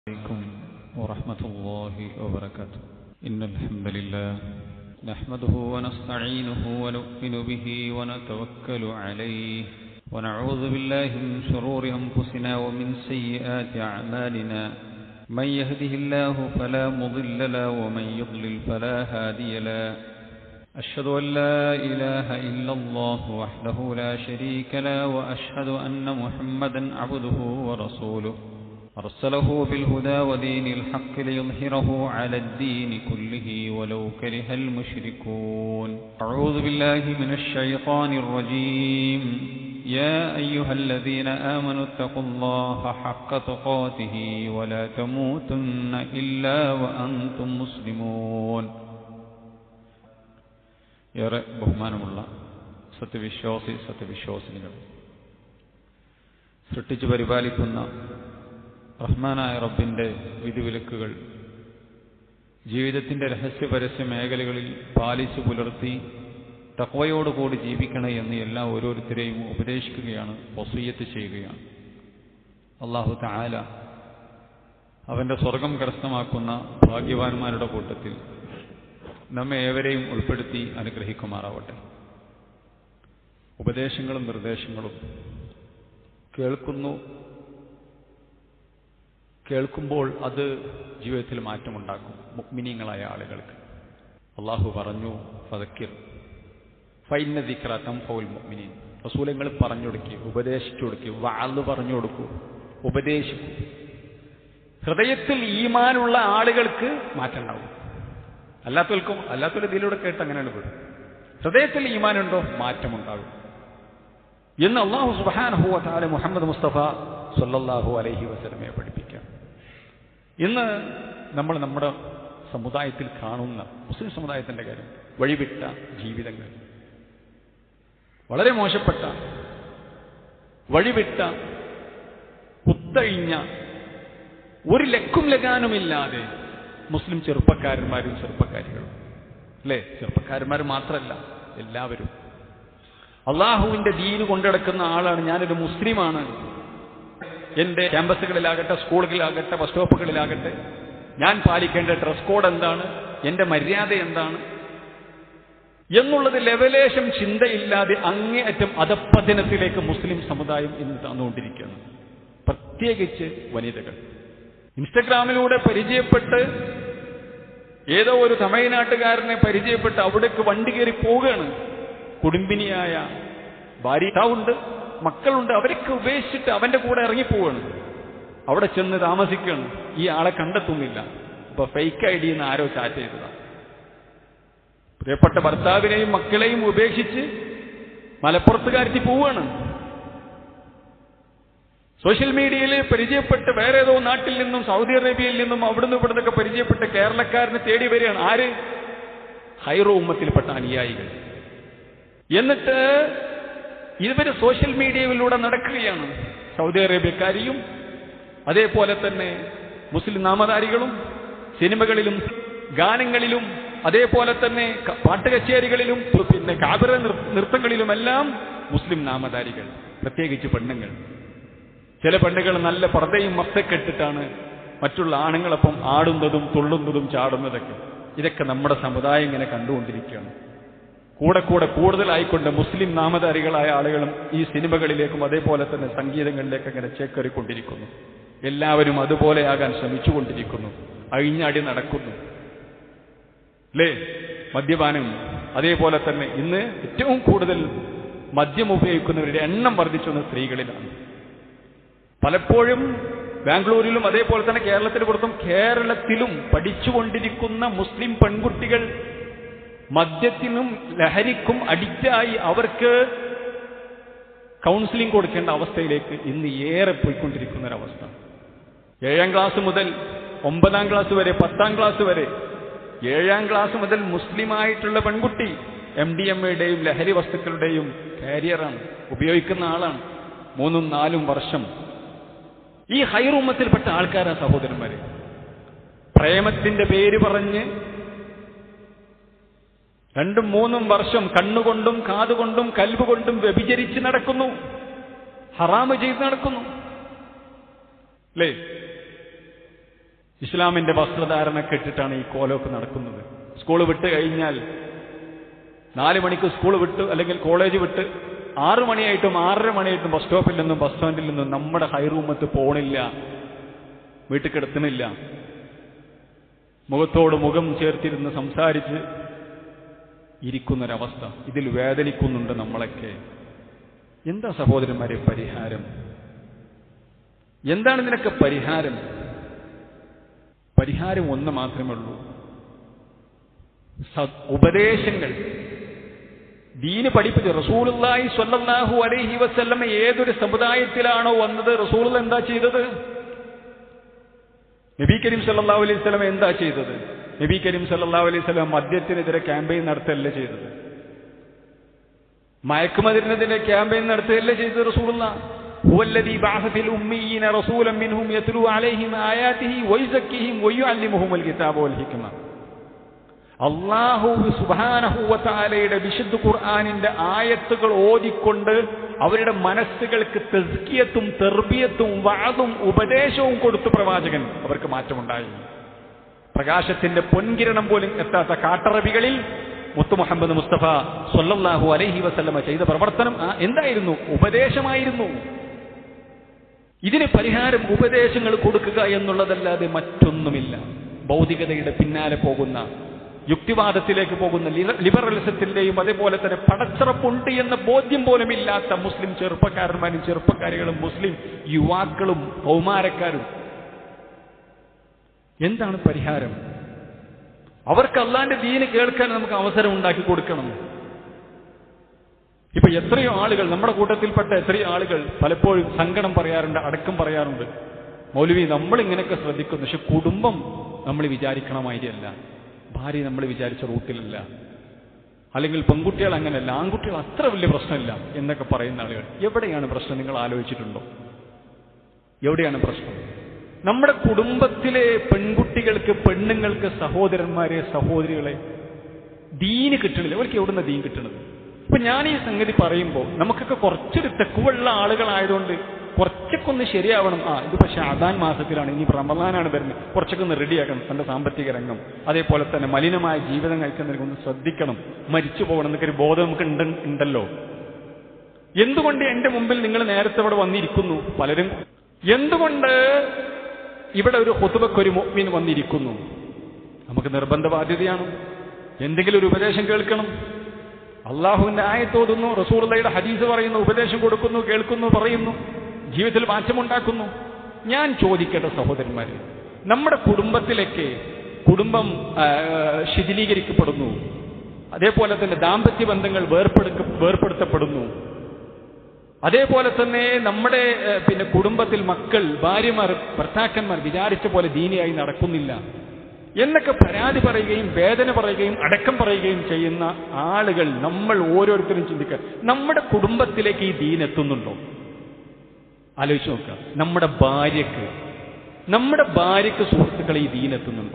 عليكم ورحمة الله وبركاته إن الحمد لله نحمده ونستعينه ونؤمن به ونتوكل عليه ونعوذ بالله من شرور أنفسنا ومن سيئات أعمالنا من يهده الله فلا مضل له ومن يضلل فلا هادي له أشهد أن لا إله إلا الله وحده لا شريك له وأشهد أن محمدا عبده ورسوله أرسله بالهدى ودين الحق ليظهره على الدين كله ولو كره المشركون أعوذ بالله من الشيطان الرجيم يا أيها الذين آمنوا اتقوا الله حق تقاته ولا تموتن إلا وأنتم مسلمون ഏറെ ബഹുമാനമുള്ള സത്യവിശ്വാസി സത്യവിശ്വാസിനികൾ സൃഷ്ടിച്ചു പരിപാലിക്കുന്ന റഹ്മാനായ റബ്ബിന്റെ വിധിവിലക്കുകൾ ജീവിതത്തിന്റെ രഹസ്യ പരസ്യ മേഖലകളിൽ പാലിച്ചു പുലർത്തി തക്വയോടുകൂടി ജീവിക്കണേ എന്ന് എല്ലാ ഓരോരുത്തരെയും ഉപദേശിക്കുകയാണ് വസൂയത്ത് ചെയ്യുകയാണ് അള്ളാഹു താല അവന്റെ സ്വർഗം കരസ്ഥമാക്കുന്ന ഭാഗ്യവാന്മാരുടെ കൂട്ടത്തിൽ നമ്മെ ഏവരെയും ഉൾപ്പെടുത്തി അനുഗ്രഹിക്കുമാറാവട്ടെ ഉപദേശങ്ങളും നിർദ്ദേശങ്ങളും കേൾക്കുന്നു കേൾക്കുമ്പോൾ അത് ജീവിതത്തിൽ മാറ്റമുണ്ടാക്കും മുക്മിനീങ്ങളായ ആളുകൾക്ക് അള്ളാഹു പറഞ്ഞു ഫതക്കിർ ഫൈന ദിക്ര തംഫൗൽ മുക്മിനീൻ റസൂലങ്ങൾ പറഞ്ഞു കൊടുക്കി ഉപദേശിച്ചു കൊടുക്കി വാള് പറഞ്ഞു കൊടുക്കൂ ഉപദേശിക്കൂ ഹൃദയത്തിൽ ഈമാനുള്ള ആളുകൾക്ക് മാറ്റം ഉണ്ടാവും അല്ലാത്തവർക്കും അല്ലാത്തവർ ഇതിലൂടെ കേട്ട് അങ്ങനെയാണ് വിടും ഹൃദയത്തിൽ ഈമാനുണ്ടോ മാറ്റമുണ്ടാകും എന്ന് അള്ളാഹു സുബാനഹുവ താല മുഹമ്മദ് മുസ്തഫ സൊല്ലാഹു അലൈഹി വസലമയെ പഠിപ്പിക്കാം ഇന്ന് നമ്മൾ നമ്മുടെ സമുദായത്തിൽ കാണുന്ന മുസ്ലിം സമുദായത്തിന്റെ കാര്യം വഴിവിട്ട ജീവിതങ്ങൾ വളരെ മോശപ്പെട്ട വഴിവിട്ട കുത്തഴിഞ്ഞ ഒരു ലക്കും ലഗാനുമില്ലാതെ മുസ്ലിം ചെറുപ്പക്കാരന്മാരും ചെറുപ്പക്കാരികളും അല്ലേ ചെറുപ്പക്കാരന്മാർ മാത്രമല്ല എല്ലാവരും അള്ളാഹുവിന്റെ ദീന് കൊണ്ടടക്കുന്ന ആളാണ് ഞാനൊരു മുസ്ലിമാണ് എന്റെ ക്യാമ്പസുകളിലാകട്ടെ സ്കൂളുകളിലാകട്ടെ ബസ് സ്റ്റോപ്പുകളിലാകട്ടെ ഞാൻ പാലിക്കേണ്ട ഡ്രസ് കോഡ് എന്താണ് എന്റെ മര്യാദ എന്താണ് എന്നുള്ളത് ലെവലേശം ചിന്തയില്ലാതെ അങ്ങേയറ്റം അധപ്പതനത്തിലേക്ക് മുസ്ലിം സമുദായം ഇന്ന് തന്നുകൊണ്ടിരിക്കുകയാണ് പ്രത്യേകിച്ച് വനിതകൾ ഇൻസ്റ്റഗ്രാമിലൂടെ പരിചയപ്പെട്ട് ഏതോ ഒരു തമിഴ്നാട്ടുകാരനെ പരിചയപ്പെട്ട് അവിടേക്ക് വണ്ടി കയറി പോവുകയാണ് കുടുംബിനിയായ ഭാര്യയുണ്ട് മക്കളുണ്ട് അവരൊക്കെ ഉപേക്ഷിച്ചിട്ട് അവന്റെ കൂടെ ഇറങ്ങിപ്പോവാണ് അവിടെ ചെന്ന് താമസിക്കുകയാണ് ഈ ആളെ കണ്ടെത്തുന്നില്ല അപ്പൊ ഫേക്ക് ഐ ഡി എന്ന് ആരോ ചാറ്റ് ചെയ്തതാണ് പ്രിയപ്പെട്ട ഭർത്താവിനെയും മക്കളെയും ഉപേക്ഷിച്ച് മലപ്പുറത്തുകാരത്തി പോവുകയാണ് സോഷ്യൽ മീഡിയയിൽ പരിചയപ്പെട്ട് വേറെ ഏതോ നാട്ടിൽ നിന്നും സൗദി അറേബ്യയിൽ നിന്നും അവിടുന്ന് ഇവിടുന്നൊക്കെ പരിചയപ്പെട്ട് കേരളക്കാരനെ തേടി വരികയാണ് ആര് ഹൈറോ ഉമ്മത്തിൽപ്പെട്ട അനുയായികൾ എന്നിട്ട് ഇവര് സോഷ്യൽ മീഡിയയിലൂടെ നടക്കുകയാണ് സൗദി അറേബ്യക്കാരിയും അതേപോലെ തന്നെ മുസ്ലിം നാമധാരികളും സിനിമകളിലും ഗാനങ്ങളിലും അതേപോലെ തന്നെ പാട്ടുകച്ചേരികളിലും പിന്നെ കാബര നൃത്തങ്ങളിലുമെല്ലാം മുസ്ലിം നാമധാരികൾ പ്രത്യേകിച്ച് പെണ്ണുങ്ങൾ ചില പെണ്ണുകൾ നല്ല പർദ്ദയും മസ്തൊക്കെ ഇട്ടിട്ടാണ് മറ്റുള്ള ആണുങ്ങളൊപ്പം ആടുന്നതും തുള്ളുന്നതും ചാടുന്നതൊക്കെ ഇതൊക്കെ നമ്മുടെ സമുദായം ഇങ്ങനെ കണ്ടുകൊണ്ടിരിക്കുകയാണ് കൂടെ കൂടെ കൂടുതലായിക്കൊണ്ട് മുസ്ലിം നാമധാരികളായ ആളുകളും ഈ സിനിമകളിലേക്കും അതേപോലെ തന്നെ സംഗീതങ്ങളിലേക്ക് അങ്ങനെ ചേക്കേറിക്കൊണ്ടിരിക്കുന്നു എല്ലാവരും അതുപോലെയാകാൻ ശ്രമിച്ചുകൊണ്ടിരിക്കുന്നു അഴിഞ്ഞാടി നടക്കുന്നു അല്ലേ മദ്യപാനം അതേപോലെ തന്നെ ഇന്ന് ഏറ്റവും കൂടുതൽ മദ്യം ഉപയോഗിക്കുന്നവരുടെ എണ്ണം വർദ്ധിച്ചുവന്ന സ്ത്രീകളിലാണ് പലപ്പോഴും ബാംഗ്ലൂരിലും അതേപോലെ തന്നെ കേരളത്തിന് പുറത്തും കേരളത്തിലും പഠിച്ചുകൊണ്ടിരിക്കുന്ന മുസ്ലിം പെൺകുട്ടികൾ മദ്യത്തിനും ലഹരിക്കും അഡിക്റ്റായി അവർക്ക് കൗൺസിലിംഗ് കൊടുക്കേണ്ട അവസ്ഥയിലേക്ക് ഇന്ന് ഏറെ പോയിക്കൊണ്ടിരിക്കുന്ന ഒരവസ്ഥ ഏഴാം ക്ലാസ് മുതൽ ഒമ്പതാം ക്ലാസ് വരെ പത്താം ക്ലാസ് വരെ ഏഴാം ക്ലാസ് മുതൽ മുസ്ലിമായിട്ടുള്ള പെൺകുട്ടി എം ഡി എം എയുടെയും ലഹരി വസ്തുക്കളുടെയും കാരിയറാണ് ഉപയോഗിക്കുന്ന ആളാണ് മൂന്നും നാലും വർഷം ഈ ഹൈറുമ്മത്തിൽപ്പെട്ട ആൾക്കാരാ സഹോദരന്മാരെ പ്രേമത്തിന്റെ പേര് പറഞ്ഞ് രണ്ടും മൂന്നും വർഷം കണ്ണുകൊണ്ടും കാതുകൊണ്ടും കൽബുകൊണ്ടും വ്യഭിചരിച്ച് നടക്കുന്നു ഹറാമ് ചെയ്ത് നടക്കുന്നു അല്ലേ ഇസ്ലാമിന്റെ വസ്ത്രധാരണ കെട്ടിട്ടാണ് ഈ കോലമൊക്കെ നടക്കുന്നത് സ്കൂൾ വിട്ട് കഴിഞ്ഞാൽ നാല് മണിക്ക് സ്കൂൾ വിട്ട് അല്ലെങ്കിൽ കോളേജ് വിട്ട് ആറ് മണിയായിട്ടും ആറര മണിയായിട്ടും ബസ് സ്റ്റോപ്പിൽ നിന്നും ബസ് സ്റ്റാൻഡിൽ നിന്നും നമ്മുടെ ഹൈറൂമത്ത് പോണില്ല വീട്ടിൽ കിടത്തുന്നില്ല മുഖത്തോട് മുഖം ചേർത്തിരുന്ന് സംസാരിച്ച് ഇരിക്കുന്നൊരവസ്ഥ ഇതിൽ വേദനിക്കുന്നുണ്ട് നമ്മളൊക്കെ എന്താ സഹോദരന്മാരെ പരിഹാരം എന്താണ് ഇതിനൊക്കെ പരിഹാരം പരിഹാരം ഒന്ന് മാത്രമേ ഉള്ളൂ സ- ഉപദേശങ്ങൾ ദീന് പഠിപ്പിച്ച് റസൂലുള്ളാഹി സ്വല്ലല്ലാഹു അലൈഹി വസല്ലമ ഏതൊരു സമുദായത്തിലാണോ വന്നത് റസൂൽ എന്താ ചെയ്തത് നബി കരീം സല്ലല്ലാഹു അലൈഹി വസല്ലം എന്താ ചെയ്തത് നബി കരീം സല്ലല്ലാഹു അലൈഹി വസല്ലം മദ്യത്തിനെതിരെ ക്യാമ്പയിൻ നടത്തല്ല ചെയ്തത് മയക്കുമരുന്നിനെതിരെ ക്യാമ്പയിൻ നടത്തുകയല്ലേ ചെയ്തത് റസൂലുള്ള هو الذي بعث في الأميين رسولا منهم يتلو عليهم آياته ويزكيهم ويعلمهم الكتاب والحكمة അള്ളാഹു സുബാനഹുവത്താലയുടെ വിശുദ്ധ ഖുർആാനിന്റെ ആയത്തുകൾ ഓതിക്കൊണ്ട് അവരുടെ മനസ്സുകൾക്ക് തെസ്കിയത്തും തെർബിയത്തും വാതും ഉപദേശവും കൊടുത്തു പ്രവാചകൻ അവർക്ക് മാറ്റമുണ്ടായി പ്രകാശത്തിന്റെ പൊൻകിരണം പോലും എത്താത്ത കാട്ടറബികളിൽ മുത്തു മുഹമ്മദ് മുസ്തഫ സൊല്ലാഹു അലൈഹി വസല്ലമ ചെയ്ത പ്രവർത്തനം ആ എന്തായിരുന്നു ഉപദേശമായിരുന്നു ഇതിന് പരിഹാരം ഉപദേശങ്ങൾ കൊടുക്കുക എന്നുള്ളതല്ലാതെ മറ്റൊന്നുമില്ല ഭൗതികതയുടെ പിന്നാലെ പോകുന്ന യുക്തിവാദത്തിലേക്ക് പോകുന്ന ലിബ- ലിബറലിസത്തിന്റെയും അതേപോലെ തന്നെ പടച്ചിറപ്പുണ്ട് എന്ന ബോധ്യം പോലും ഇല്ലാത്ത മുസ്ലിം ചെറുപ്പക്കാരന്മാരും ചെറുപ്പക്കാരികളും മുസ്ലിം യുവാക്കളും കൗമാരക്കാരും എന്താണ് പരിഹാരം അവർക്ക് അള്ളാന്റെ ദീന് കേൾക്കാൻ നമുക്ക് അവസരം ഉണ്ടാക്കി കൊടുക്കണം ഇപ്പൊ എത്രയോ ആളുകൾ നമ്മുടെ കൂട്ടത്തിൽപ്പെട്ട എത്രയോ ആളുകൾ പലപ്പോഴും സങ്കടം പറയാറുണ്ട് അടക്കം പറയാറുണ്ട് മൗലവി നമ്മൾ ഇങ്ങനെയൊക്കെ ശ്രദ്ധിക്കുന്നു പക്ഷെ കുടുംബം നമ്മൾ വിചാരിക്കണ മാതിരിയല്ല ഭാര്യ നമ്മൾ വിചാരിച്ച റൂട്ടിലല്ല അല്ലെങ്കിൽ പെൺകുട്ടികൾ അങ്ങനെയല്ല ആൺകുട്ടികൾ അത്ര വലിയ പ്രശ്നമില്ല എന്നൊക്കെ പറയുന്ന ആളുകൾ എവിടെയാണ് പ്രശ്നം നിങ്ങൾ ആലോചിച്ചിട്ടുണ്ടോ എവിടെയാണ് പ്രശ്നം നമ്മുടെ കുടുംബത്തിലെ പെൺകുട്ടികൾക്ക് പെണ്ണുങ്ങൾക്ക് സഹോദരന്മാരെ സഹോദരികളെ ദീന് കിട്ടണില്ല അവർക്ക് എവിടുന്ന ദീൻ കിട്ടണത് ഇപ്പൊ ഞാൻ ഈ സംഗതി പറയുമ്പോൾ നമുക്കൊക്കെ കുറച്ചൊരു തെക്കുവുള്ള ആളുകളായതുകൊണ്ട് കുറച്ചൊക്കെ ഒന്ന് ശരിയാവണം ആ ഇത് പക്ഷെ അദാൻ മാസത്തിലാണ് ഇനി റമദാനാണ് വരുന്നത് കുറച്ചൊക്കെ ഒന്ന് റെഡിയാക്കണം തന്റെ സാമ്പത്തിക രംഗം അതേപോലെ തന്നെ മലിനമായ ജീവിതം കഴിക്കുന്നതിനെ ഒന്ന് ശ്രദ്ധിക്കണം മരിച്ചു പോകണം എന്നൊക്കെ ഒരു ബോധം നമുക്ക് ഉണ്ട് ഉണ്ടല്ലോ എന്തുകൊണ്ട് എന്റെ മുമ്പിൽ നിങ്ങൾ നേരത്തെ ഇവിടെ വന്നിരിക്കുന്നു പലരും എന്തുകൊണ്ട് ഇവിടെ ഒരു ഹുതുബക്കൊരു മുഅ്മിൻ വന്നിരിക്കുന്നു നമുക്ക് നിർബന്ധ ബാധ്യതയാണ് എന്തെങ്കിലും ഒരു ഉപദേശം കേൾക്കണം അള്ളാഹുവിന്റെ ആയത്തോതുന്നു റസൂറുള്ളയുടെ ഹദീസ് പറയുന്നു ഉപദേശം കൊടുക്കുന്നു കേൾക്കുന്നു പറയുന്നു ജീവിതത്തിൽ മാറ്റമുണ്ടാക്കുന്നു ഞാൻ ചോദിക്കട്ടെ സഹോദരന്മാരെ നമ്മുടെ കുടുംബത്തിലേക്ക് കുടുംബം ആ, ശിഥിലീകരിക്കപ്പെടുന്നു അതേപോലെ തന്നെ ദാമ്പത്യ ബന്ധങ്ങൾ വേർപ്പെടുക്ക വേർപ്പെടുത്തപ്പെടുന്നു അതേപോലെ തന്നെ നമ്മുടെ ഏഹ്, പിന്നെ കുടുംബത്തിൽ മക്കൾ ഭാര്യമാർ ഭർത്താക്കന്മാർ വിചാരിച്ച പോലെ ദീനിയായി നടക്കുന്നില്ല എന്നൊക്കെ പരാതി പറയുകയും വേദന പറയുകയും അടക്കം പറയുകയും ചെയ്യുന്ന ആളുകൾ നമ്മൾ ഓരോരുത്തരും ചിന്തിക്കുക നമ്മുടെ കുടുംബത്തിലേക്ക് ഈ ദീൻ എത്തുന്നുണ്ടോ ആലോചിച്ച് നോക്കുക നമ്മുടെ ഭാര്യക്ക് നമ്മുടെ ഭാര്യക്ക് സുഹൃത്തുക്കളെ ഈ ദീൻ എത്തുന്നുണ്ടോ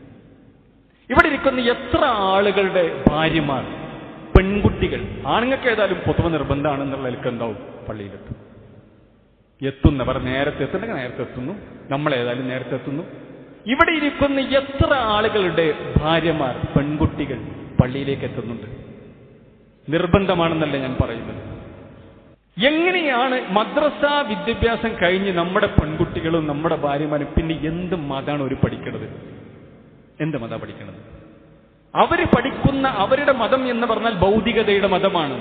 ഇവിടെ ഇരിക്കുന്ന എത്ര ആളുകളുടെ ഭാര്യമാർ പെൺകുട്ടികൾ ആണുങ്ങൾക്ക് ഏതായാലും പൊതുവെ നിർബന്ധമാണെന്നുള്ള നിലക്ക് എന്താവും പള്ളിയിലെത്തും എത്തുന്നവർ നേരത്തെ എത്തുന്നെങ്കിൽ നേരത്തെ എത്തുന്നു നമ്മൾ ഏതായാലും നേരത്തെ എത്തുന്നു ഇവിടെ ഇരിക്കുന്ന എത്ര ആളുകളുടെ ഭാര്യമാർ പെൺകുട്ടികൾ പള്ളിയിലേക്ക് എത്തുന്നുണ്ട് നിർബന്ധമാണെന്നല്ല ഞാൻ പറയുന്നത് എങ്ങനെയാണ് മദ്രസ വിദ്യാഭ്യാസം കഴിഞ്ഞ് നമ്മുടെ പെൺകുട്ടികളും നമ്മുടെ ഭാര്യമാരും പിന്നെ എന്ത് മതമാണ് ഒരു പഠിക്കുന്നത് എന്ത് മത പഠിക്കുന്നത് അവര് പഠിക്കുന്ന അവരുടെ മതം എന്ന് പറഞ്ഞാൽ ഭൗതികതയുടെ മതമാണ്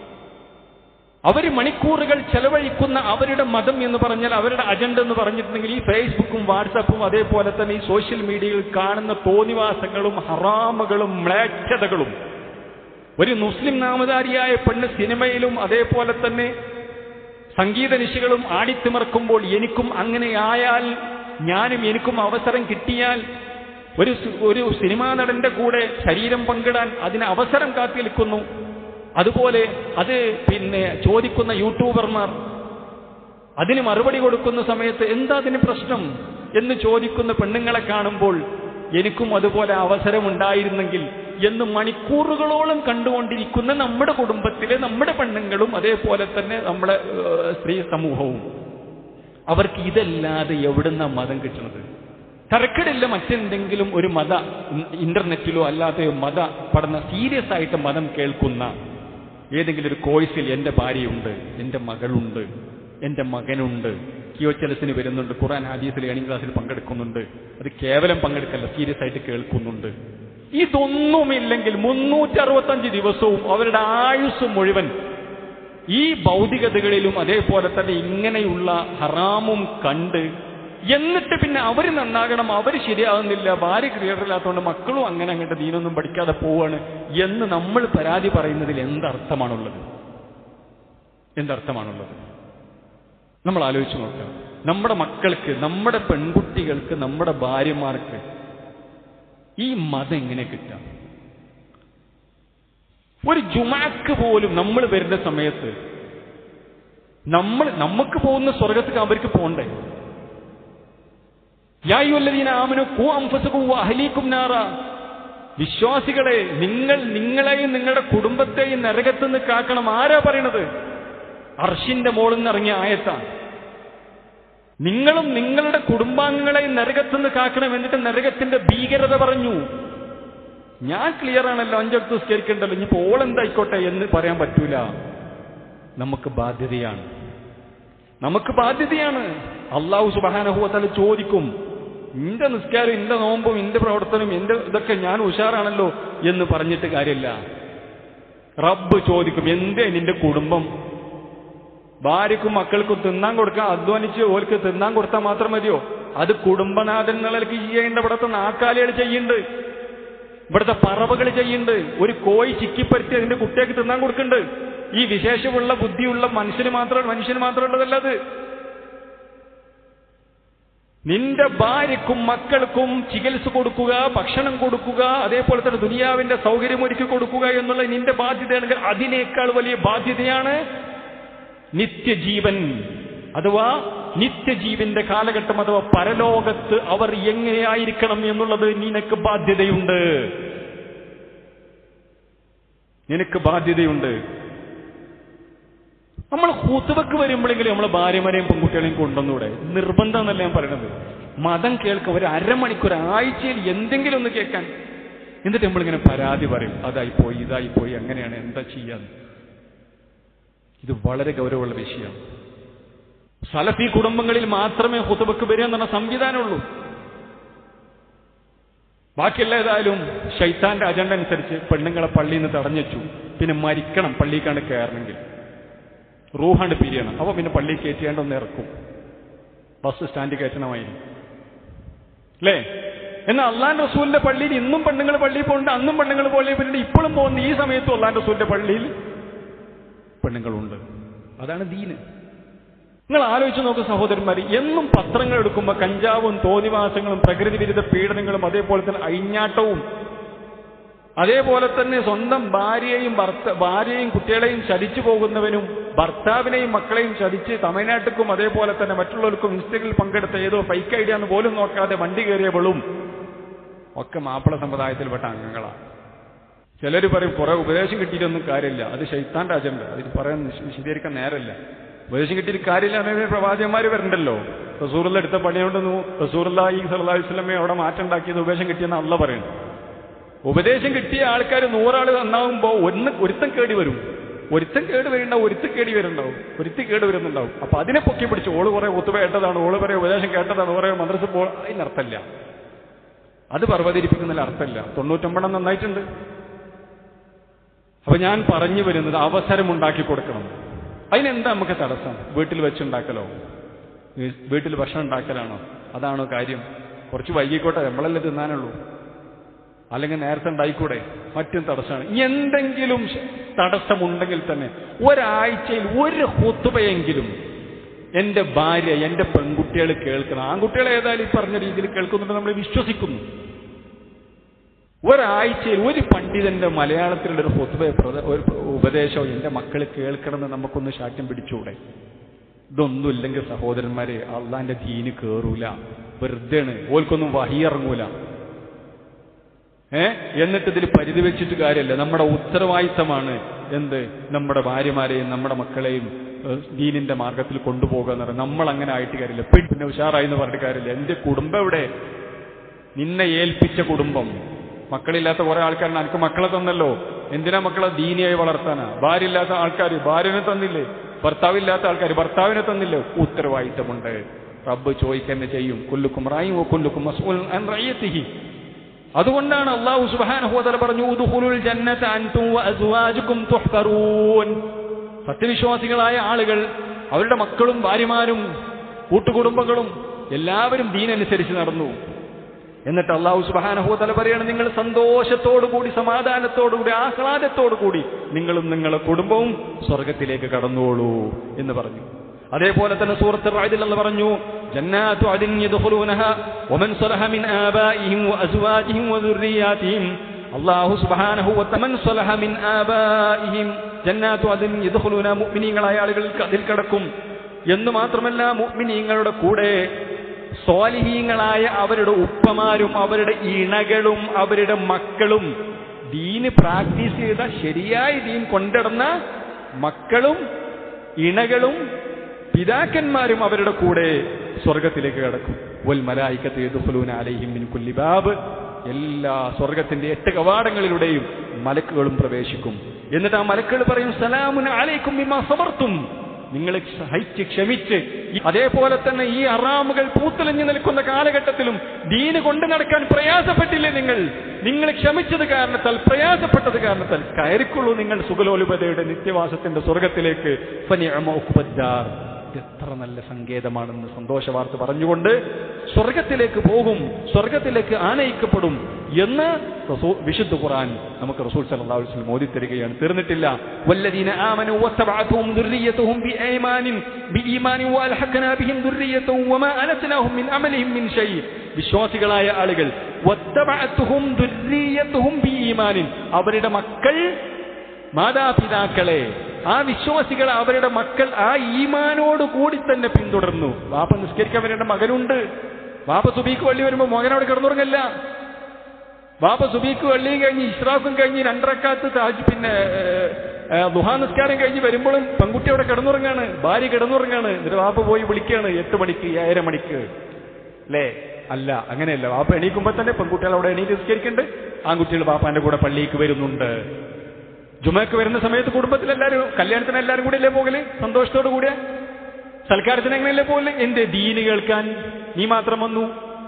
അവര് മണിക്കൂറുകൾ ചെലവഴിക്കുന്ന അവരുടെ മതം എന്ന് പറഞ്ഞാൽ അവരുടെ അജണ്ട എന്ന് പറഞ്ഞിട്ടുണ്ടെങ്കിൽ ഈ ഫേസ്ബുക്കും വാട്സപ്പും അതേപോലെ തന്നെ ഈ സോഷ്യൽ മീഡിയയിൽ കാണുന്ന തോന്നിവാസങ്ങളും ഹറാമുകളും മ്ലേച്ഛതകളും ഒരു മുസ്ലിം നാമധാരിയായ പെണ്ണ് സിനിമയിലും അതേപോലെ തന്നെ സംഗീത നിശകളും ആടിത്തിമർക്കുമ്പോൾ എനിക്കും അങ്ങനെയായാൽ ഞാനും എനിക്കും അവസരം കിട്ടിയാൽ ഒരു സി- ഒരു സിനിമാ നടന്റെ കൂടെ ശരീരം പങ്കിടാൻ അതിന് അവസരം കാത്തിരിക്കുന്നു അതുപോലെ അത് പിന്നെ ചോദിക്കുന്ന യൂട്യൂബർമാർ അതിന് മറുപടി കൊടുക്കുന്ന സമയത്ത് എന്താ അതിന് പ്രശ്നം എന്ന് ചോദിക്കുന്ന പെണ്ണുങ്ങളെ കാണുമ്പോൾ എനിക്കും അതുപോലെ അവസരം ഉണ്ടായിരുന്നെങ്കിൽ എന്ന് മണിക്കൂറുകളോളം കണ്ടുകൊണ്ടിരിക്കുന്ന നമ്മുടെ കുടുംബത്തിലെ നമ്മുടെ പെണ്ണുങ്ങളും അതേപോലെ തന്നെ നമ്മുടെ ഏഹ്, സ്ത്രീ സമൂഹവും അവർക്ക് ഇതല്ലാതെ എവിടുന്ന മതം കിട്ടുന്നത് തരക്കടില്ല മറ്റെന്തെങ്കിലും ഒരു മത ഇന്റർനെറ്റിലോ അല്ലാതെയോ മത പഠന സീരിയസ് ആയിട്ട് മതം കേൾക്കുന്ന ഏതെങ്കിലും ഒരു കോഴ്സിൽ എന്റെ ഭാര്യയുണ്ട് എന്റെ മകളുണ്ട് എന്റെ മകനുണ്ട് കിയോച്ചലസിന് വരുന്നുണ്ട് ഖുറാൻ ഹദീസിൽ ഏണിംഗ് ക്ലാസ്സിൽ പങ്കെടുക്കുന്നുണ്ട് അത് കേവലം പങ്കെടുക്കല്ല സീരിയസ് ആയിട്ട് കേൾക്കുന്നുണ്ട് ഇതൊന്നുമില്ലെങ്കിൽ മുന്നൂറ്റി അറുപത്തഞ്ച് ദിവസവും അവരുടെ ആയുസ് മുഴുവൻ ഈ ഭൗതികതകളിലും അതേപോലെ തന്നെ ഇങ്ങനെയുള്ള ഹറാമും കണ്ട് എന്നിട്ട് പിന്നെ അവർ നന്നാകണം അവർ ശരിയാകുന്നില്ല ഭാര്യ ക്ലിയർ ഇല്ലാത്തതുകൊണ്ട് മക്കളും അങ്ങനെ അങ്ങോട്ട് ദീനൊന്നും പഠിക്കാതെ പോവാണ് എന്ന് നമ്മൾ പരാതി പറയുന്നതിൽ എന്തർത്ഥമാണുള്ളത് എന്തർത്ഥമാണുള്ളത് നമ്മൾ ആലോചിച്ച് നോക്കാം നമ്മുടെ മക്കൾക്ക് നമ്മുടെ പെൺകുട്ടികൾക്ക് നമ്മുടെ ഭാര്യമാർക്ക് ഈ മതം എങ്ങനെ കിട്ടാം ഒരു ജുമാക്ക് പോലും നമ്മൾ വരുന്ന സമയത്ത് നമ്മൾ നമുക്ക് പോകുന്ന സ്വർഗത്തേക്ക് അവർക്ക് പോണ്ടേ യായുവല്ലതീന ആമനു കൂ അംഫസുക്കും അഹലീക്കും നാറ വിശ്വാസികളെ നിങ്ങൾ നിങ്ങളെയും നിങ്ങളുടെ കുടുംബത്തെയും നരകത്ത് നിന്ന് കാക്കണം ആരാ പറയണത് അർഷിന്റെ മോളിൽ നിന്ന് ഇറങ്ങിയ ആയത്താണ് നിങ്ങളും നിങ്ങളുടെ കുടുംബാംഗങ്ങളെയും നരകത്ത് നിന്ന് കാക്കണം എന്നിട്ട് നരകത്തിന്റെ ഭീകരത പറഞ്ഞു ഞാൻ ക്ലിയർ ആണല്ലോ അഞ്ചടുത്ത് സ്കരിക്കണ്ടല്ലോ ഇനി ഓളെന്തായിക്കോട്ടെ എന്ന് പറയാൻ പറ്റൂല നമുക്ക് ബാധ്യതയാണ് നമുക്ക് ബാധ്യതയാണ് അള്ളാഹു സുബാനഹുവത്തല ചോദിക്കും ഇന്റെ നിസ്കാരം ഇന്റെ നോമ്പും ഇന്റെ പ്രവർത്തനം എന്റെ ഇതൊക്കെ ഞാൻ ഉഷാറാണല്ലോ എന്ന് പറഞ്ഞിട്ട് കാര്യമില്ല റബ്ബ് ചോദിക്കും എന്തേ നിന്റെ കുടുംബം ഭാര്യക്കും മക്കൾക്കും തിന്നാൻ കൊടുക്കാൻ അധ്വാനിച്ച് ഓർക്ക് തിന്നാൻ കൊടുത്താൽ മാത്രം മതിയോ അത് കുടുംബനാഥൻ നിലക്ക് ചെയ്യേണ്ട ഇവിടുത്തെ നാക്കാലികൾ ചെയ്യുന്നുണ്ട് ഇവിടുത്തെ പറവകൾ ചെയ്യുന്നുണ്ട് ഒരു കോഴി ചിക്കിപ്പരുത്തി അതിന്റെ കുട്ടിയൊക്കെ തിന്നാൻ കൊടുക്കുന്നുണ്ട് ഈ വിശേഷമുള്ള ബുദ്ധിയുള്ള മനുഷ്യന് മാത്രം മനുഷ്യന് മാത്രമുള്ളതല്ല അത് നിന്റെ ഭാര്യക്കും മക്കൾക്കും ചികിത്സ കൊടുക്കുക ഭക്ഷണം കൊടുക്കുക അതേപോലെ തന്നെ ദുനിയാവിന്റെ സൗകര്യം ഒരുക്കി കൊടുക്കുക എന്നുള്ള നിന്റെ ബാധ്യതയാണെങ്കിൽ അതിനേക്കാൾ വലിയ ബാധ്യതയാണ് നിത്യജീവൻ അഥവാ നിത്യജീവന്റെ കാലഘട്ടം അഥവാ പരലോകത്ത് അവർ എങ്ങനെയായിരിക്കണം എന്നുള്ളത് നിനക്ക് ബാധ്യതയുണ്ട് നിനക്ക് ബാധ്യതയുണ്ട് നമ്മൾ ഹൂത്തുവക്ക് വരുമ്പോഴെങ്കിലും നമ്മളെ ഭാര്യമാരെയും പെൺകുട്ടികളെയും കൊണ്ടുവന്നൂടെ നിർബന്ധം എന്നല്ല ഞാൻ പറയുന്നത് മതം കേൾക്കുക ഒരു അരമണിക്കൂർ ആഴ്ചയിൽ എന്തെങ്കിലും ഒന്ന് കേൾക്കാൻ എന്നിട്ട് നമ്മളിങ്ങനെ പരാതി പറയും അതായി പോയി ഇതായി പോയി അങ്ങനെയാണ് എന്താ ചെയ്യാന്ന് ഇത് വളരെ ഗൗരവമുള്ള വിഷയമാണ് സലഫി കുടുംബങ്ങളിൽ മാത്രമേ ഹുത്തുബക്ക് വരിക എന്ന സംവിധാനമുള്ളൂ ബാക്കിയുള്ള ഏതായാലും ഷൈത്താന്റെ അജണ്ട അനുസരിച്ച് പെണ്ണുങ്ങളെ പള്ളിയിൽ നിന്ന് തടഞ്ഞു പിന്നെ മരിക്കണം പള്ളിക്കാണ്ട് കയറണമെങ്കിൽ റൂഹാണ്ട് പിരിയണം അപ്പൊ പിന്നെ പള്ളി കയറ്റിയാണ്ട് ഒന്ന് ഇറക്കും ബസ് സ്റ്റാൻഡ് കയറ്റണമായിരുന്നു അല്ലേ എന്നാൽ അള്ളാൻ റസൂലിന്റെ പള്ളിയിൽ ഇന്നും പെണ്ണുങ്ങൾ പള്ളിയിൽ പോകുന്നുണ്ട് അന്നും പെണ്ണുങ്ങൾ പള്ളിയിൽ പോകുന്നുണ്ട് ഇപ്പോഴും പോകുന്ന ഈ സമയത്തും അള്ളാൻ റസൂലിന്റെ പള്ളിയിൽ പെണ്ണുങ്ങളുണ്ട് അതാണ് ദീന് നിങ്ങൾ ആലോചിച്ച് നോക്കൂ സഹോദരന്മാർ എന്നും പത്രങ്ങൾ എടുക്കുമ്പോൾ കഞ്ചാവും തോന്നിവാസങ്ങളും പ്രകൃതി വിരുദ്ധ പീഡനങ്ങളും അതേപോലെ തന്നെ അഴിഞ്ഞാട്ടവും അതേപോലെ തന്നെ സ്വന്തം ഭാര്യയെയും ഭർത്ത ഭാര്യയെയും കുട്ടികളെയും ചതിച്ചു പോകുന്നവനും ഭർത്താവിനെയും മക്കളെയും ചതിച്ച് തമിഴ്നാട്ടിലും അതേപോലെ തന്നെ മറ്റുള്ളവർക്കും ഇൻസ്റ്റയിൽ പങ്കെടുത്ത ഏതോ ഫൈക്ക് ഐഡിയ എന്ന് പോലും നോക്കാതെ വണ്ടി കയറിയവളും ഒക്കെ മാപ്പിള സമുദായത്തിൽപ്പെട്ട അംഗങ്ങളാണ് ചിലർ പറയും കുറെ ഉപദേശം കിട്ടിയിട്ടൊന്നും കാര്യമില്ല അത് ശൈത്താന്റെ അജണ്ട അതിൽ പറയാൻ വിശദീകരിക്കാൻ നേരമില്ല ഉപദേശം കിട്ടിയിട്ട് കാര്യമില്ല എന്ന പ്രവാചകന്മാർ വരണ്ടല്ലോ റസൂറുള്ള എടുത്ത പണിയോണ്ടെന്നു റസൂറുള്ള ഈ സല്ലാഹു വസ്ലമെ അവിടെ മാറ്റം ഉണ്ടാക്കിയത് ഉപദേശം കിട്ടിയെന്ന് അല്ല പറയുന്നു ഉപദേശം കിട്ടിയ ആൾക്കാർ നൂറാൾ നന്നാവുമ്പോൾ ഒന്ന് ഒരുത്തം കേടി വരും ഒരുത്തം കേട് വരുന്നുണ്ടാവും ഒരുത്തം കേടി വരുന്നുണ്ടാവും ഒരുത്തി കേട് വരുന്നുണ്ടാവും അപ്പൊ അതിനെ പൊക്കി പിടിച്ച് ഓള് കുറെ ഒത്തുവ കേട്ടതാണ് ഓള് കുറെ ഉപദേശം കേട്ടതാണ് കുറെ മദ്രസ പോ അതിനർത്ഥമില്ല അത് പർവ്വതിരിപ്പിക്കുന്നതിൽ അർത്ഥമില്ല തൊണ്ണൂറ്റൊമ്പതെണ്ണം നന്നായിട്ടുണ്ട് അപ്പൊ ഞാൻ പറഞ്ഞു വരുന്നത് അവസരം ഉണ്ടാക്കി കൊടുക്കണം അതിനെന്താ നമുക്ക് തടസ്സം വീട്ടിൽ വെച്ചുണ്ടാക്കലോ വീട്ടിൽ ഭക്ഷണം ഉണ്ടാക്കലാണോ അതാണോ കാര്യം കുറച്ച് വൈകിക്കോട്ടെ നമ്മളല്ലേ തിന്നാനുള്ളൂ അല്ലെങ്കിൽ നേരത്തെ ഉണ്ടായിക്കൂടെ മറ്റും തടസ്സമാണ് എന്തെങ്കിലും തടസ്സമുണ്ടെങ്കിൽ തന്നെ ഒരാഴ്ചയിൽ ഒരു ഹുത്തുബയെങ്കിലും എന്റെ ഭാര്യ എന്റെ പെൺകുട്ടികൾ കേൾക്കണം ആൺകുട്ടികൾ ഏതായാലും ഈ പറഞ്ഞ രീതിയിൽ കേൾക്കുന്നുണ്ട് നമ്മൾ വിശ്വസിക്കുന്നു ഒരാഴ്ചയിൽ ഒരു പണ്ഡിതന്റെ മലയാളത്തിലുള്ള ഒരു ഹുത്തുബ ഒരു ഉപദേശം എന്റെ മക്കൾ കേൾക്കണമെന്ന് നമുക്കൊന്ന് ശാഠ്യം പിടിച്ചൂടെ ഇതൊന്നുമില്ലെങ്കിൽ സഹോദരന്മാരെ അള്ളാന്റെ ദീന് കേറൂല വെറുതെയാണ് ഓൽക്കൊന്നും വഹിയിറങ്ങൂല ഏ എന്നിട്ട് ഇതിൽ പരിധി വെച്ചിട്ട് കാര്യമല്ല നമ്മുടെ ഉത്തരവാദിത്തമാണ് എന്ത് നമ്മുടെ ഭാര്യമാരെയും നമ്മുടെ മക്കളെയും ദീനിന്റെ മാർഗത്തിൽ കൊണ്ടുപോകുക എന്ന് പറയുന്നത് നമ്മൾ അങ്ങനെ ആയിട്ട് കാര്യമില്ല പിന്നെ ഉഷാറായി എന്ന് പറഞ്ഞിട്ട് കാര്യമില്ല എന്റെ കുടുംബം എവിടെ നിന്നെ ഏൽപ്പിച്ച കുടുംബം മക്കളില്ലാത്ത കുറെ ആൾക്കാരുണ്ട് എനിക്ക് മക്കളെ തന്നല്ലോ എന്തിനാ മക്കളെ ദീനിയായി വളർത്താനാ ഭാര്യ ഇല്ലാത്ത ആൾക്കാർ ഭാര്യനെ തന്നില്ലേ ഭർത്താവില്ലാത്ത ആൾക്കാർ ഭർത്താവിനെ തന്നില്ലേ ഉത്തരവാദിത്തമുണ്ട് റബ്ബ് ചോദിക്കന്നെ ചെയ്യും കൊല്ലുക്കും റായും കൊല്ലുക്കും അതുകൊണ്ടാണ് അള്ളാഹു സുബാനഹുദല പറഞ്ഞു ഉദ്ഖുലുൽ ജന്നത അൻതും വഅസ്വാജുകും തുഹ്തറൂൻ സത്യവിശ്വാസികളായ ആളുകൾ അവരുടെ മക്കളും ഭാര്യമാരും കൂട്ടുകുടുംബങ്ങളും എല്ലാവരും ദീനനുസരിച്ച് നടന്നു എന്നിട്ട് അള്ളാഹു സുബാനഹുദല പറയാണ് നിങ്ങൾ സന്തോഷത്തോടുകൂടി സമാധാനത്തോടുകൂടി ആഹ്ലാദത്തോടുകൂടി നിങ്ങളും നിങ്ങളുടെ കുടുംബവും സ്വർഗത്തിലേക്ക് കടന്നോളൂ എന്ന് പറഞ്ഞു അതേപോലെ തന്നെ സൂറത്ത് റാദിൽ എന്ന് പറഞ്ഞു ജന്നാത്തു അദിൻ യദ്ഖുലൂനഹ വമൻ സലഹ മിൻ ആബാഇഹിം വഅസ്വാജിഹിം വദുർരിയാതിഹിം അല്ലാഹു സുബ്ഹാനഹു വതമൻ സലഹ മിൻ ആബാഇഹിം ജന്നാത്തു അദിൻ യദ്ഖുലൂന മുഅ്മിനീങ്ങളായ ആളുകൾ അതിൽ കടക്കും എന്ന് മാത്രമല്ല മുഅ്മിനീങ്ങളുടെ കൂടെ സ്വാലിഹീങ്ങളായ അവരുടെ ഉപ്പമാരും അവരുടെ ഇണകളും അവരുടെ മക്കളും ദീന് പ്രാക്ടീസ് ചെയ്ത ശരിയായ ദീൻ കൊണ്ടിടുന്ന മക്കളും ഇണകളും പിതാക്കന്മാരും അവരുടെ കൂടെ സ്വർഗത്തിലേക്ക് കടക്കും വൽ മലായിക്കത്ത് യദ്ഖുലൂന അലൈഹിം മിൻ കുല്ലി ബാബ് എല്ലാ സ്വർഗത്തിന്റെ എട്ട് കവാടങ്ങളിലൂടെയും മലക്കുകളും പ്രവേശിക്കും എന്നിട്ട് ആ മലക്കുകൾ പറയും സലാമുൻ അലൈക്കും ബിമാ സബർത്തും നിങ്ങൾ സഹിച്ച് ക്ഷമിച്ച് ഈ- അതേപോലെ തന്നെ ഈ അറാമുകൾ പൂത്തുലഞ്ഞു നിൽക്കുന്ന കാലഘട്ടത്തിലും ദീന് കൊണ്ടു നടക്കാൻ പ്രയാസപ്പെട്ടില്ലേ നിങ്ങൾ നിങ്ങൾ ക്ഷമിച്ചത് കാരണത്താൽ പ്രയാസപ്പെട്ടത് കാരണത്താൽ കയറിക്കൊള്ളൂ നിങ്ങൾ സുഖലോലുപതയുടെ നിത്യവാസത്തിന്റെ സ്വർഗത്തിലേക്ക് ഫനിഅമ ഉഖ്ബദ്ദാർ. ഇത് എത്ര നല്ല സങ്കേതമാണെന്ന് സന്തോഷ വാർത്ത പറഞ്ഞുകൊണ്ട് സ്വർഗത്തിലേക്ക് പോകും സ്വർഗത്തിലേക്ക് ആനയിക്കപ്പെടും എന്ന് റസൂ- വിശുദ്ധ ഖുർആൻ നമുക്ക് റസൂൽ സല്ലല്ലാഹു അലൈഹി വസല്ലം ഓതി തരികയാണ് തീർന്നിട്ടില്ല വല്ലദീന ആമനു വത്തബഅതുഹും ദുർരിയ്യതുഹും ബിഈമാനിൻ ബിഈമാനിൻ വഅൽഹഖനാ ബിഹിം ദുർരിയ്യതുഹും വമാ അലത്നാഹും മിൻ അമലിഹിം മിൻ ഷൈ വിശ്വാസികളായ ആളുകൾ വത്തബഅതുഹും ദുർരിയ്യതുഹും ബിഈമാനിൻ അവരുടെ മക്കൾ മാതാപിതാക്കളെ ആ വിശ്വാസികൾ അവരുടെ മക്കൾ ആ ഈമാനോട് കൂടി തന്നെ പിന്തുടർന്നു വാപ്പ നിസ്കരിക്കാൻ വരേണ്ട മകനുണ്ട് വാപ്പ സുബീക്ക് വള്ളി വരുമ്പോൾ മകനോട് കിടന്നുറങ്ങല്ല വാപ്പ സുബീക്ക് വള്ളിയും കഴിഞ്ഞ് ഇഷ്റാഖും കഴിഞ്ഞ് രണ്ടരക്കാത്ത് താജ് പിന്നെ ദുഹാ നിസ്കാരം കഴിഞ്ഞ് വരുമ്പോഴും പെൺകുട്ടി അവിടെ കിടന്നുറങ്ങാണ് ഭാര്യ കിടന്നുറങ്ങാണ് എന്നിട്ട് വാപ്പ പോയി വിളിക്കാണ് എട്ട് മണിക്ക് ഏഴര മണിക്ക് അല്ലേ അല്ല അങ്ങനെയല്ല വാപ്പ എണീക്കുമ്പോ തന്നെ പെൺകുട്ടികൾ അവിടെ എണീറ്റ് നിസ്കരിക്കുന്നുണ്ട് ആൺകുട്ടികൾ വാപ്പാന്റെ കൂടെ പള്ളിക്ക് വരുന്നുണ്ട് ജുമക്ക് വരുന്ന സമയത്ത് കുടുംബത്തിൽ എല്ലാവരും കല്യാണത്തിന് എല്ലാവരും കൂടി അല്ലേ പോകല് സന്തോഷത്തോടു കൂടിയ സൽക്കാരത്തിന് എങ്ങനെയല്ലേ പോകല് എന്റെ ദീന് കേൾക്കാൻ നീ മാത്രം വന്നു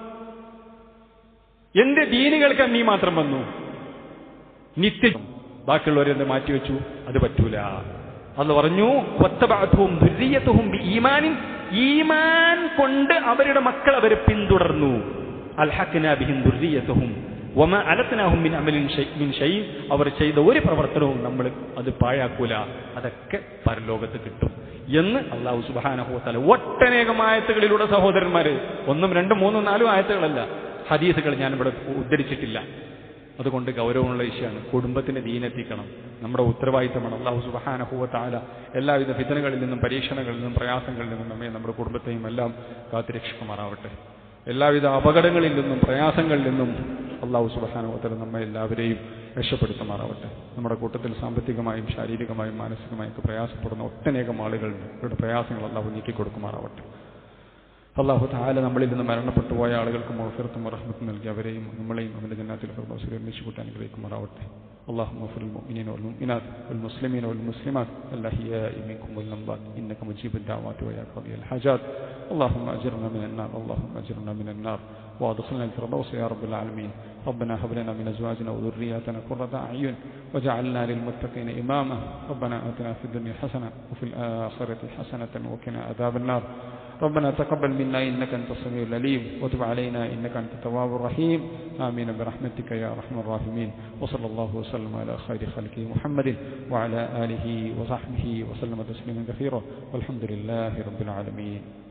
എന്റെ ദീന് കേൾക്കാൻ നീ മാത്രം വന്നു നിത്യം ബാക്കിയുള്ളവരെന്ത് മാറ്റിവെച്ചു അത് പറ്റൂല അന്ന് പറഞ്ഞു "വത്തബഅതുഹും ദുർരിയ്യതുഹും ബിഈമാനിൻ ഈമാൻ കൊണ്ട് അവരുടെ മക്കൾ അവരെ പിന്തുടർന്നു അൽഹഖ്നാ ബിഹിം ദുർരിയ്യതുഹും വമാ അലത്നാഹും മിൻ അമലിൻ ഷൈ മിൻ ഷൈ അവർ ചെയ്ത ഒരു പ്രവർത്തനവും നമ്മൾ അത് പാഴാക്കൂല അതൊക്കെ പരലോകത്ത് കിട്ടും എന്ന് അള്ളാഹു സുബ്ഹാനഹു വതആല ഒട്ടനേകം ആയത്തുകളിലൂടെ സഹോദരന്മാര് ഒന്നും രണ്ടും മൂന്നും നാലും ആയത്തുകളല്ല ഹദീസുകൾ ഞാനിവിടെ ഉദ്ധരിച്ചിട്ടില്ല അതുകൊണ്ട് ഗൗരവമുള്ള വിഷയമാണ് കുടുംബത്തിന് ദീനെത്തിക്കണം നമ്മുടെ ഉത്തരവാദിത്തമാണ് അള്ളാഹു സുബഹാനഹുവത്താല എല്ലാവിധ ഫിതനകളിൽ നിന്നും പരീക്ഷണങ്ങളിൽ നിന്നും പ്രയാസങ്ങളിൽ നിന്നും നമ്മെ നമ്മുടെ കുടുംബത്തെയും എല്ലാം കാത്തുരക്ഷിക്കുമാറാവട്ടെ എല്ലാവിധ അപകടങ്ങളിൽ നിന്നും പ്രയാസങ്ങളിൽ നിന്നും അള്ളാഹു സുബഹാനുവത്തല നമ്മെ എല്ലാവരെയും രക്ഷപ്പെടുത്തുമാറാവട്ടെ നമ്മുടെ കൂട്ടത്തിൽ സാമ്പത്തികമായും ശാരീരികമായും മാനസികമായും ഒക്കെ പ്രയാസപ്പെടുന്ന ഒട്ടനേകം ആളുകളുണ്ട് ഇവരുടെ പ്രയാസങ്ങൾ അള്ളാഹു നീക്കിക്കൊടുക്കുമാറാവട്ടെ അള്ളാഹു താല നമ്മളിൽ നിന്ന് മരണപ്പെട്ടു പോയ ആളുകൾക്ക് മൗഫിറത്തും റഹ്മത്തും നൽകി അവരെയും നമ്മളെയും അവന്റെ ജന്നാത്തിൽ ഫിർദൗസിൽ ഒരുമിച്ച് കൂട്ടാൻ അനുഗ്രഹിക്കുമാറാവട്ടെ اللهم اغفر للمؤمنين والمؤمنات والمسلمين والمسلمات الأحياء منكم والأموات إنك مجيب الدعوات ويا قاضي الحاجات اللهم أجرنا من النار اللهم أجرنا من النار وادخلنا الفردوس يا رب العالمين ربنا هب لنا من أزواجنا وذرياتنا قرة أعين وجعلنا للمتقين إماما ربنا آتنا في الدنيا حسنة وفي الآخرة حسنة وقنا عذاب النار ربنا تقبل منا إنك أنت السميع العليم وتب علينا إنك أنت التواب الرحيم آمين برحمتك يا أرحم الراحمين وصلى الله وسلم على خير خلقه محمد وعلى آله وصحبه وسلم تسليما كثيرا والحمد لله رب العالمين